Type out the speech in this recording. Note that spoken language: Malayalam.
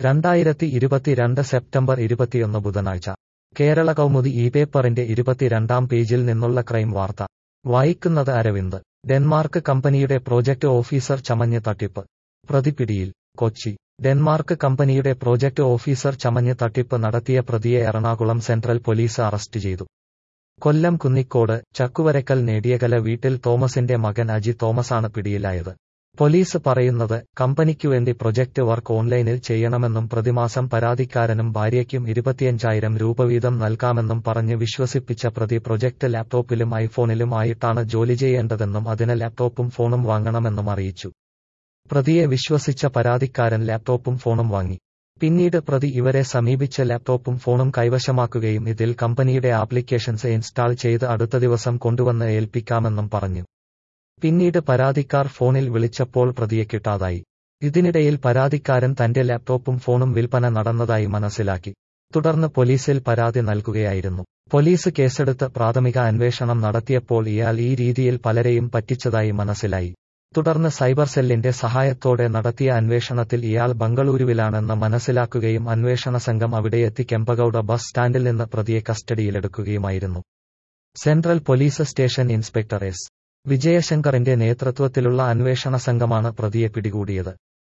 രണ്ടായിരത്തി ഇരുപത്തിരണ്ട് സെപ്റ്റംബർ ഇരുപത്തിയൊന്ന് ബുധനാഴ്ച കേരള കൗമുദി ഈ പേപ്പറിന്റെ ഇരുപത്തിരണ്ടാം പേജിൽ നിന്നുള്ള ക്രൈം വാർത്ത വായിക്കുന്നത് അരവിന്ദ് ഡെൻമാർക്ക് കമ്പനിയുടെ പ്രോജക്ട് ഓഫീസർ ചമഞ്ഞ് തട്ടിപ്പ് പ്രതിപിടിയിൽ കൊച്ചി ഡെൻമാർക്ക് കമ്പനിയുടെ പ്രോജക്ട് ഓഫീസർ ചമഞ്ഞ് തട്ടിപ്പ് നടത്തിയ പ്രതിയെ എറണാകുളം സെൻട്രൽ പോലീസ് അറസ്റ്റ് ചെയ്തു കൊല്ലം കുന്നിക്കോട് ചക്കുവരക്കൽ നേടിയകല വീട്ടിൽ തോമസിന്റെ മകൻ അജി തോമസാണ് പിടിയിലായത് പോലീസ് പറയുന്നത് കമ്പനിക്കുവേണ്ടി പ്രൊജക്ട് വർക്ക് ഓൺലൈനിൽ ചെയ്യണമെന്നും പ്രതിമാസം പരാതിക്കാരനും ഭാര്യയ്ക്കും ഇരുപത്തിയഞ്ചായിരം രൂപ വീതം നൽകാമെന്നും പറഞ്ഞ് വിശ്വസിപ്പിച്ച പ്രതി പ്രൊജക്ട് ലാപ്ടോപ്പിലും ഐഫോണിലും ആയിട്ടാണ് ജോലി ചെയ്യേണ്ടതെന്നും അതിന് ലാപ്ടോപ്പും ഫോണും വാങ്ങണമെന്നും അറിയിച്ചു പ്രതിയെ വിശ്വസിച്ച പരാതിക്കാരൻ ലാപ്ടോപ്പും ഫോണും വാങ്ങി പിന്നീട് പ്രതി ഇവരെ സമീപിച്ച് ലാപ്ടോപ്പും ഫോണും കൈവശമാക്കുകയും ഇതിൽ കമ്പനിയുടെ ആപ്ലിക്കേഷൻസ് ഇൻസ്റ്റാൾ ചെയ്ത് അടുത്ത ദിവസം കൊണ്ടുവന്ന് ഏൽപ്പിക്കാമെന്നും പറഞ്ഞു പിന്നീട് പരാതിക്കാർ ഫോണിൽ വിളിച്ചപ്പോൾ പ്രതിയെ കിട്ടാതായി ഇതിനിടയിൽ പരാതിക്കാരൻ തന്റെ ലാപ്ടോപ്പും ഫോണും വിൽപ്പന നടന്നതായി മനസ്സിലാക്കി തുടർന്ന് പോലീസിൽ പരാതി നൽകുകയായിരുന്നു പോലീസ് കേസെടുത്ത് പ്രാഥമിക അന്വേഷണം നടത്തിയപ്പോൾ ഇയാൾ ഈ രീതിയിൽ പലരെയും പറ്റിച്ചതായി മനസ്സിലായി തുടർന്ന് സൈബർ സെല്ലിന്റെ സഹായത്തോടെ നടത്തിയ അന്വേഷണത്തിൽ ഇയാൾ ബംഗളൂരുവിലാണെന്ന് മനസ്സിലാക്കുകയും അന്വേഷണ സംഘം അവിടെയെത്തി കെമ്പഗൌഡ ബസ് സ്റ്റാൻഡിൽ നിന്ന് പ്രതിയെ കസ്റ്റഡിയിലെടുക്കുകയുമായിരുന്നു central police station inspector S വിജയശങ്കറിന്റെ നേതൃത്വത്തിലുള്ള അന്വേഷണ സംഘമാണ് പ്രതിയെ പിടികൂടിയത്